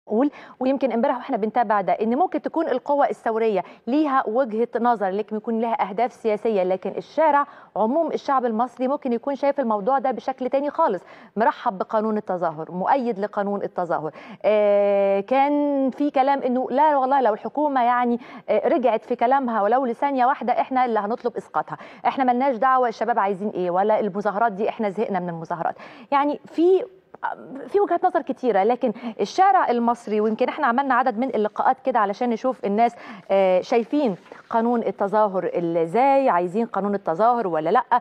نقول ويمكن امبارح واحنا بنتابع ده ان ممكن تكون القوى الثوريه ليها وجهه نظر لكن يكون لها اهداف سياسيه لكن الشارع عموم الشعب المصري ممكن يكون شايف الموضوع ده بشكل تاني خالص مرحب بقانون التظاهر مؤيد لقانون التظاهر آه كان في كلام انه لا والله لو الحكومه يعني آه رجعت في كلامها ولو لثانيه واحده احنا اللي هنطلب اسقاطها احنا ملناش دعوه الشباب عايزين ايه ولا المظاهرات دي احنا زهقنا من المظاهرات يعني في في وجهات نظر كتيرة لكن الشارع المصري ويمكن احنا عملنا عدد من اللقاءات كده علشان نشوف الناس شايفين قانون التظاهر ازاي عايزين قانون التظاهر ولا لا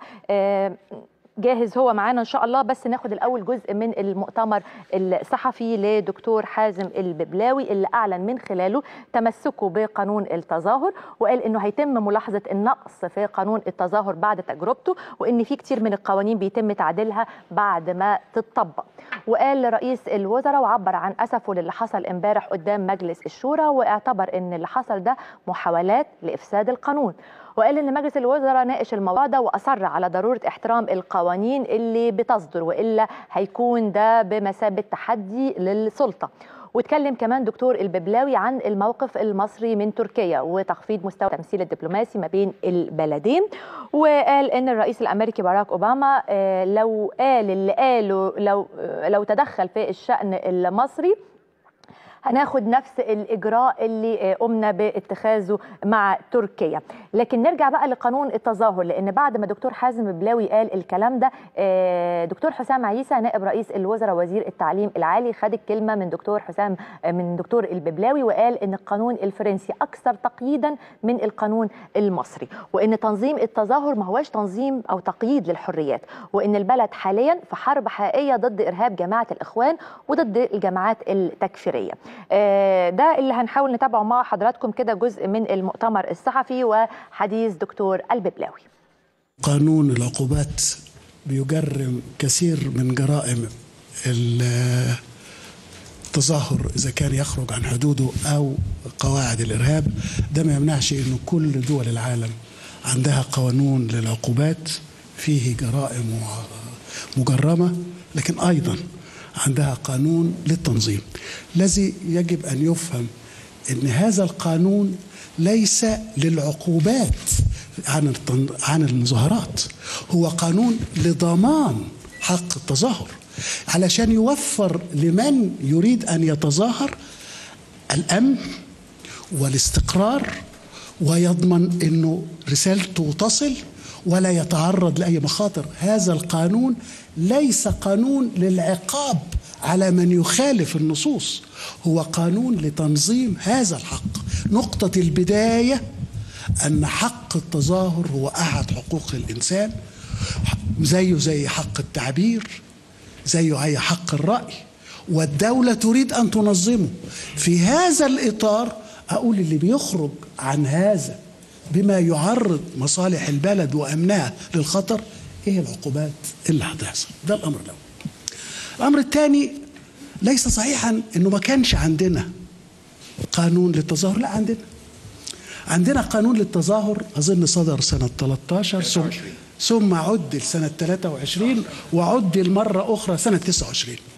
جاهز هو معانا ان شاء الله بس ناخد الاول جزء من المؤتمر الصحفي لدكتور حازم الببلاوي اللي اعلن من خلاله تمسكه بقانون التظاهر وقال انه هيتم ملاحظه النقص في قانون التظاهر بعد تجربته وان في كتير من القوانين بيتم تعديلها بعد ما تطبق وقال رئيس الوزراء وعبر عن اسفه للي حصل امبارح قدام مجلس الشورى واعتبر ان اللي حصل ده محاولات لافساد القانون وقال ان مجلس الوزراء ناقش الموضوع ده واصر على ضروره احترام القوانين اللي بتصدر والا هيكون ده بمثابه تحدي للسلطه واتكلم كمان دكتور الببلاوي عن الموقف المصري من تركيا وتخفيض مستوى التمثيل الدبلوماسي ما بين البلدين وقال ان الرئيس الامريكي باراك اوباما لو قال اللي قاله لو لو تدخل في الشان المصري هناخد نفس الاجراء اللي قمنا باتخاذه مع تركيا لكن نرجع بقى لقانون التظاهر لان بعد ما دكتور حازم بلاوي قال الكلام ده دكتور حسام عيسى نائب رئيس الوزراء وزير التعليم العالي خد الكلمه من دكتور حسام من دكتور الببلاوي وقال ان القانون الفرنسي اكثر تقييدا من القانون المصري وان تنظيم التظاهر ما هواش تنظيم او تقييد للحريات وان البلد حاليا في حرب حقيقيه ضد ارهاب جماعه الاخوان وضد الجماعات التكفيريه ده اللي هنحاول نتابعه مع حضراتكم كده جزء من المؤتمر الصحفي وحديث دكتور الببلاوي قانون العقوبات بيجرم كثير من جرائم التظاهر اذا كان يخرج عن حدوده او قواعد الارهاب ده ما يمنعش انه كل دول العالم عندها قانون للعقوبات فيه جرائم مجرمه لكن ايضا عندها قانون للتنظيم الذي يجب ان يفهم ان هذا القانون ليس للعقوبات عن عن المظاهرات هو قانون لضمان حق التظاهر علشان يوفر لمن يريد ان يتظاهر الامن والاستقرار ويضمن انه رسالته تصل ولا يتعرض لاي مخاطر هذا القانون ليس قانون للعقاب على من يخالف النصوص هو قانون لتنظيم هذا الحق نقطه البدايه ان حق التظاهر هو احد حقوق الانسان زيه زي حق التعبير زيه زي حق الراي والدوله تريد ان تنظمه في هذا الاطار اقول اللي بيخرج عن هذا بما يعرض مصالح البلد وامنها للخطر ايه العقوبات اللي هتحصل ده الامر الاول الامر الثاني ليس صحيحا انه ما كانش عندنا قانون للتظاهر لا عندنا عندنا قانون للتظاهر اظن صدر سنه 13 ثم ثم عدل سنه 23 وعدل مره اخرى سنه 29